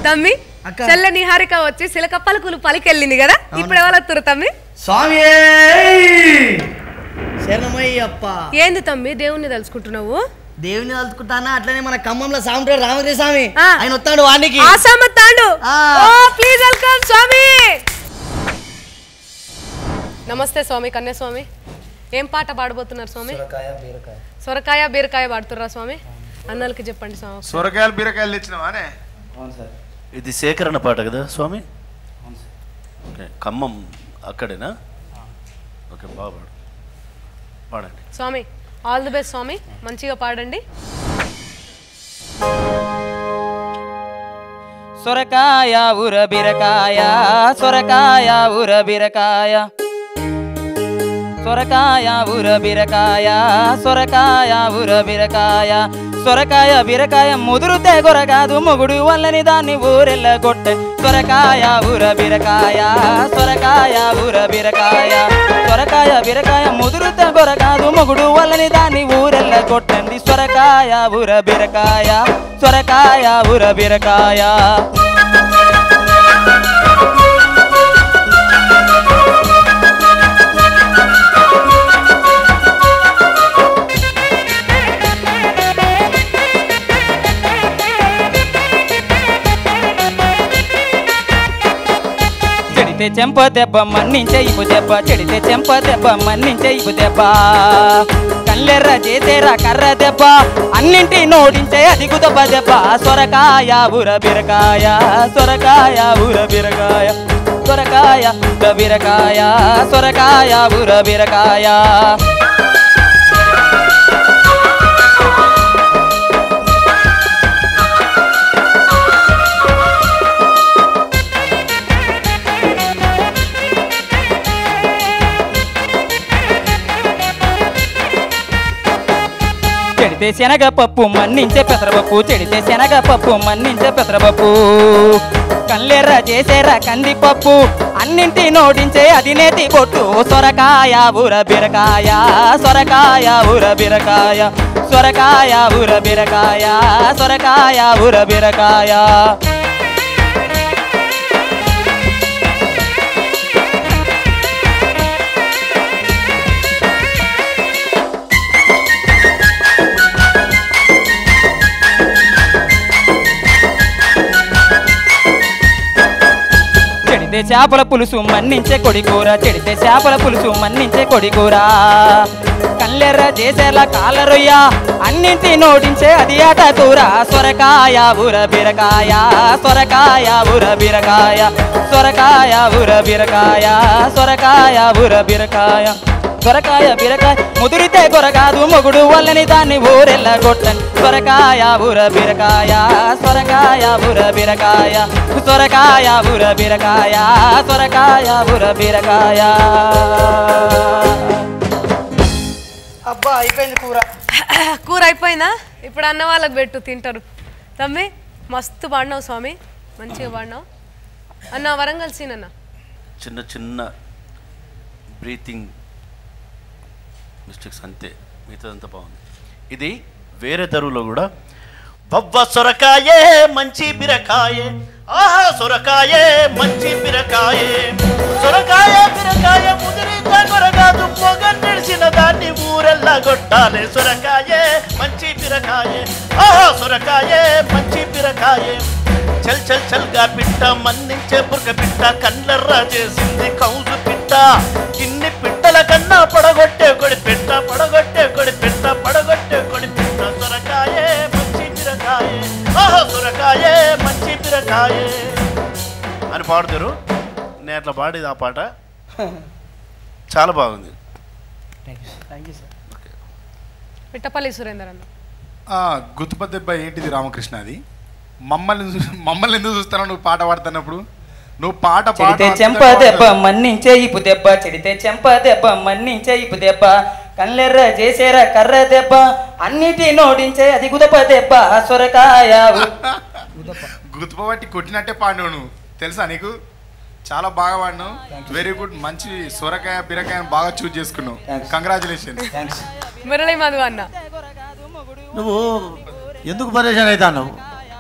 తమ్మి అక్క. చెల్ల నిహారిక వచ్చి సిలక పలుకులు పలికెళ్ళింది కదా ఇప్పుడు ఎవరు వస్తారు తమ్మి స్వామి శరణమయ్యప్ప ఏంది తమ్మి దేవుణ్ణి తలుచుకుంటున్నావు దేవుని తలుచుకుంటానా అట్లనే మన ఖమ్మంలో సాముంటాడు రామగిరి స్వామి ఆ. ఆయన వస్తాడు వానికి ఆసామ తాండు ఆ. ఓ ప్లీజ్ వెల్కమ్ స్వామి నమస్తే స్వామి కన్యాస్వామి ఏం పాట పాడబోతున్నారు స్వామి సొరకాయ బీరకాయ పాడుతుర్రా స్వామి అన్నలకి చెప్పండి స్వామి సొరకాయలు బీరకాయలు తెచ్చినావానే ఇది సేకరణ పాట కదా స్వామి ఓకే ఖమ్మం అక్కడేనా ఓకే బాగా పాడు పాడండి స్వామి ఆల్ ది బెస్ట్ స్వామి మంచిగా పాడండి సొరకాయ ఉర బిరకాయ సొరకాయ ఉర బిరకాయ సొరకాయ ఉర బిరకాయ సొరకాయ ఉర బిరకాయ సొరకాయ బిరకాయ ముదురుతే గొరగాదు మొగుడు వల్లని దాన్ని ఊరెల్ల కొట్టే సొరకాయ ఉర బిరకాయ సొరకాయ ఉర బిరకాయ సొరకాయ బిరకాయ ముదురుతే గొరగాదు మొగుడు వల్లని దాన్ని ఊరెల్ల కొట్టండి సొరకాయ ఉర బిరకాయ సొరకాయ ఉర బిరకాయ చెడితే చెంప దెబ్బ మన్నించే ఇపు దెబ్బ చెడితే చెంప దెబ్బ మన్నించే ఇపు దెబ్బ కళ్ళెర్ర చేసేరా కర్ర దెబ్బ అన్నింటి నోడించే అది కుదప దెబ్బ సొరకాయ ఉర బిరకాయ సొరకాయ ఉర బిరకాయ సొరకాయ ఉర బిరకాయ సొరకాయ ఉర బిరకాయ చెడితే శనగపప్పు మన్నించే పెసరపప్పు చెడితే శనగపప్పు మన్నించే పెసరపప్పు కళ్ళెర్ర చేసేరా కందిపప్పు అన్నింటి నోడించే అది నేతి పొట్టు సొరకాయ ఊర బిరకాయ సొరకాయ ఊర బిరకాయ సొరకాయ ఊర బిరకాయ సొరకాయ ఊర బిరకాయ చెడితే చేపల పులుసు మన్నించే కొడికూర చెడితే చేపల పులుసు మన్నించే కొడికూర కళ్ళెర్ర చేసేలా కాలరొయ్య అన్నింటి నోటించే అది ఆట కూర సొరకాయ ఊర బిరకాయ సొరకాయ ఊర బిరకాయ సొరకాయ ఊర బిరకాయ సొరకాయ ఊర బిరకాయ సొరకాయ బిరకాయ ముదిరితే కొరకాదు మొగుడు వల్లని దాన్ని ఊరెల్ల కొట్టండి సొరకాయ ఊర బిరకాయ సొరకాయ ఊర బిరకాయ సొరకాయ ఊర బిరకాయ సొరకాయ ఊర బిరకాయ అబ్బా అయిపోయింది కూర కూర అయిపోయిందా ఇప్పుడు అన్న వాళ్ళకి పెట్టు తింటారు తమ్మి మస్తు పాడినావు స్వామి మంచిగా పాడినావు అన్న వరంగల్ సీన్ అన్న చిన్న చిన్న బ్రీతింగ్ మిస్టేక్స్ అంతే మిగతాదంతా బాగుంది ఇది వేరే తరువులో కూడా బవ్వ సొరకాయే మంచి బిరకాయే ఆహా సొరకాయే మంచి బిరకాయే సొరకాయ బిరకాయ ముదిరిత కొరగాదు పొగ నిడిసిన దాన్ని ఊరెల్లా కొట్టాలి సొరకాయే మంచి బిరకాయే ఆహా సొరకాయే మంచి బిరకాయే చల్ చల్ చల్ గా పిట్ట మన్నించే బుర్క పిట్ట కండ్లర్రా చేసింది కౌజు పిట్ట ఇన్ని పిట్టల కన్నా పడగొట్టే కొడి పిట్ట పడగొట్టే కొడి పిట్ట పడగొట్టే కొడి పిట్ట సొరకాయే మంచి బిరకాయే ఓహో సొరకాయే మంచి బిరకాయే అని పాడుతారు నేను అట్లా పాడేది ఆ పాట చాలా బాగుంది thank you sir Pittapalli Surender అన్న ఆ, గుర్తుప దెబ్బ ఏంటిది రామకృష్ణ అది మమ్మల్ని చూ- మమ్మల్ని ఎందుకు చూస్తాను నువ్వు పాట పాడుతున్నప్పుడు నువ్వు పాట చెడితే పాట చెంప దెబ్బ మన్నించే ఇపు దెబ్బ చెడితే చెంప దెబ్బ మన్నించే ఇపు దెబ్బ కళ్ళెర్ర చేసేరా కర్ర దెబ్బ అన్నిటి నోడించే అది గుదప దెబ్బ సొరకాయ గుర్తుప బట్టి కొట్టినట్టే పాడినావు నువ్వు తెలుసా నీకు చాలా బాగా పాడినావు వెరీ గుడ్ మంచి సొరకాయ బిరకాయ బాగా చూజ్ చేసుకున్నావు Thanks. Congratulation thanks Murali Madhu అన్న నువ్వు ఎందుకు పరేషాన్ అవుతావు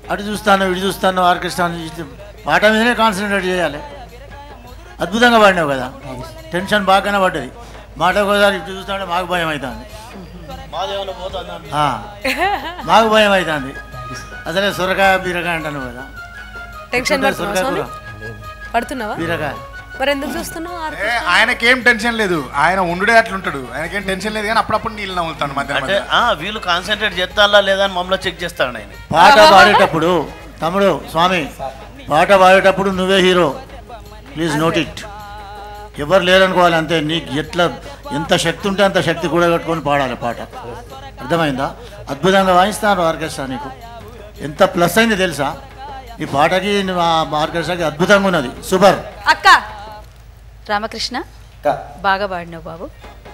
అటు చూస్తాను ఇటు చూస్తాను ఆర్కెస్ట్రా చూస్తే పాట మీదనే కాన్సన్ట్రేట్ చేయాలి అద్భుతంగా పాడినావు కదా టెన్షన్ బాగానే పడ్డది మాట ఒకసారి ఇటు చూస్తాంటే మాకు భయం అవుతుంది మాదేమైనా పోతుందా ఆ, మాకు భయం అవుతుంది అసలే సొరకాయ బీరకాయ అంటాను కదా టెన్షన్ ఎట్లుంటుంది పడుతున్నావా సొరకాయ స్వామి కూర పడుతున్నావా బీరకాయ మరి ఎందుకు చూస్తున్నావు ఆర్- ఏ, ఆయనకేం టెన్షన్ లేదు ఆయన ఉండుడే అట్లుంటాడు ఆయనకేం టెన్షన్ లేదు కానీ అప్పుడప్పుడు నీళ్ళు నవ్వుతాడు మధ్య అంటే ఆ, వీళ్ళు కాన్సన్ట్రేట్ చేస్తారా లేదా అని మమ్మల్ని చెక్ చేస్తాడు ఆయన పాట పాడేటప్పుడు తమ్ముడు స్వామి పాట పాడేటప్పుడు నువ్వే హీరో ప్లీజ్ నోట్ ఇట్ ఎవరు లేరనుకోవాలి అంతే నీకు ఎట్లా ఎంత శక్తి ఉంటే అంత శక్తి కూడా కట్టుకొని పాడాలి పాట అర్థమైందా అద్భుతంగా వాయిస్తారు ఆర్కెస్ట్రా నీకు ఎంత ప్లస్ అయింది తెలుసా ఈ పాటకి నువ్వు ఆ ఆర్కెస్ట్రాకి అద్భుతంగా ఉన్నది సూపర్ అక్క రామకృష్ణ బాగా పాడినావు బాబు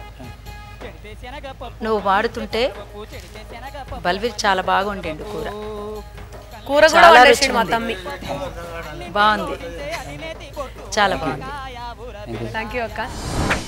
నువ్వు పాడుతుంటే బల్వీర్ చాలా బాగా వండిండు కూర కూర కూడా చాలా వండేసిండు మా రుచిగా తమ్మి బాగుంది చాలా బాగుంది థ్యాంక్ యూ అక్క